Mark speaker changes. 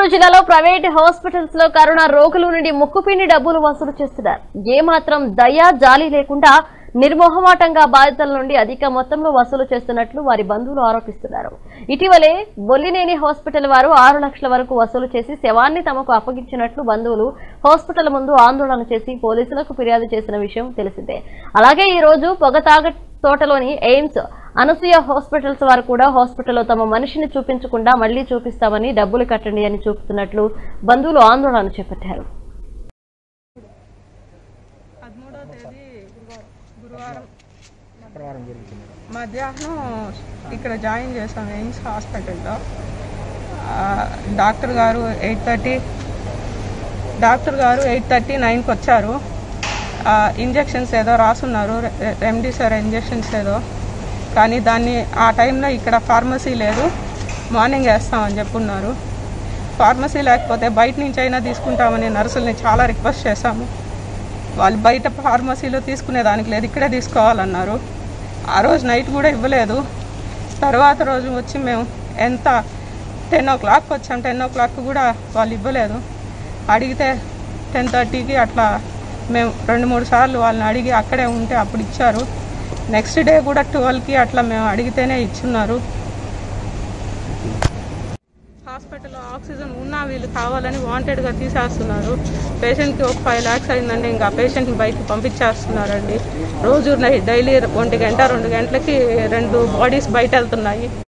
Speaker 1: గుంటూరు జిల్లాలో private hospitals లో corona రోగుల నుండి ముక్కుపిండి డబ్బులు వసూలు చేస్తున్నారు ఏమాత్రం దయ జాలి లేకుండా నిర్మోహమాటంగా బాధితుల నుండి అధిక మొత్తంలో వసూలు చేస్తున్నట్లు వారి బంధువులు ఆరోపిస్తున్నారు ఇటీవలే బొల్లినేని హాస్పిటల్ వారు ఆరు లక్షల వరకు వసూలు చేసి శవాన్ని తమకు అప్పగించినట్లు బంధువులు హాస్పిటల్ ముందు ఆందోళన చేసి పోలీసులకు ఫిర్యాదు చేసిన విషయం తెలిసిందే అలాగే ఈ రోజు పొగతాగ తోటలోని ఎయిమ్స్ అనసూయ హాస్పిటల్స్ వారు కూడా హాస్పిటల్లో తమ మనిషిని చూపించకుండా మళ్లీ చూపిస్తామని డబ్బులు కట్టండి అని చూపుతున్నట్లు బంధువులు ఆందోళన చేపట్టారు
Speaker 2: పదమూడవ తేదీ గురువారం మధ్యాహ్నం ఇక్కడ జాయిన్ చేసాం ఎయిమ్స్ హాస్పిటల్లో ఆ, డాక్టర్ గారు ఎయిట్ థర్టీ డాక్టర్ గారు ఎయిట్ థర్టీ నైన్కి వచ్చారు ఆ, ఇంజెక్షన్స్ ఏదో రాసున్నారు రె- రెమ్డెసివిర్ ఇంజెక్షన్స్ ఏదో కానీ దాన్ని ఆ టైంలో ఇక్కడ ఫార్మసీ లేదు మార్నింగ్ వేస్తామని చెప్పున్నారు ఫార్మసీ లేకపోతే బయట నుంచి అయినా తీసుకుంటామని నర్సుల్ని చాలా రిక్వెస్ట్ చేశాము వాళ్ళు బయట ఫార్మసీలో తీసుకునేదానికి లేదు ఇక్కడే తీసుకోవాలన్నారు ఆ రోజు నైట్ కూడా ఇవ్వలేదు తర్వాత రోజు వచ్చి మేము ఎంత టెన్ ఓ క్లాక్ వచ్చాం టెన్ ఓ క్లాక్ కూడా వాళ్ళు ఇవ్వలేదు అడిగితే టెన్ థర్టీకి అట్లా మేము రెండు మూడు సార్లు వాళ్ళని అడిగి అక్కడే ఉంటే అప్పుడు ఇచ్చారు నెక్స్ట్ డే కూడా ట్వెల్వ్కి అట్లా మేము అడిగితేనే ఇచ్చున్నారు హాస్పిటల్లో ఆక్సిజన్ ఉన్నా వీళ్ళు కావాలని వాంటెడ్గా తీసేస్తున్నారు పేషెంట్కి ఒక ఫైవ్ ల్యాక్స్ అయిందండి ఇంకా పేషెంట్ని బయటకు పంపించేస్తున్నారండి రోజు నైట్ డైలీ ఒంటి గంట రెండు గంటలకి రెండు బాడీస్ బయట వెళ్తున్నాయి